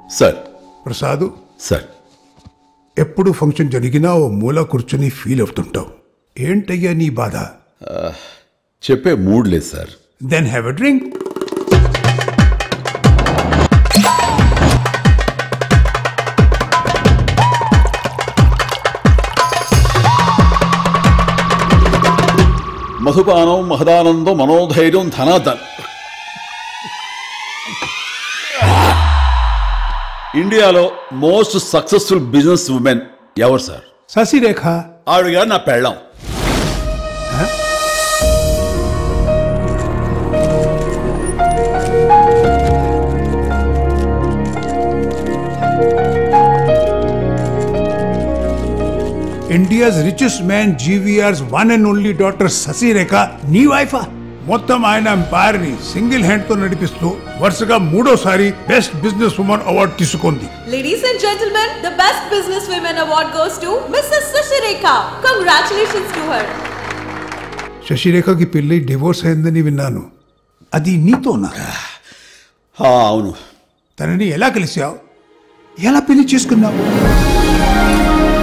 Sir Prasad sir ఎప్పుడు function జరిగినా ఓ మూల కూర్చొని ఫీల్ అవుతుంటావు ఏంటయ్యా నీ బాధ చెప్పే మూడ్ లేదు sir then have a drink మధుపానం మహదానందం మనోధైర్యం ధనాధన్ ఇండియాలో మోస్ట్ సక్సెస్ఫుల్ బిజినెస్ ఉమెన్ ఎవరు సార్ శశిరేఖ ఆవిడగా నా పెళ్ళాం India's richest man GVR's one and only daughter Sashirekha నీ వైఫా మొత్తం ఆయన ఎంపైర్ ని సింగిల్ హ్యాండ్ తో నడిపిస్తూ వరుసగా మూడోసారి బెస్ట్ బిజినెస్ ఉమెన్ అవార్డు తీసుకుంది Ladies and gentlemen, the Best Business Women Award goes to Mrs. Sashireka. Congratulations to her. శశిరేఖకి పెళ్లి డివోర్స్ అయిందని విన్నాను అది నీతోనా ఆ, అవును తనని ఎలా కలిసావు ఎలా పెళ్లి చేసుకున్నావు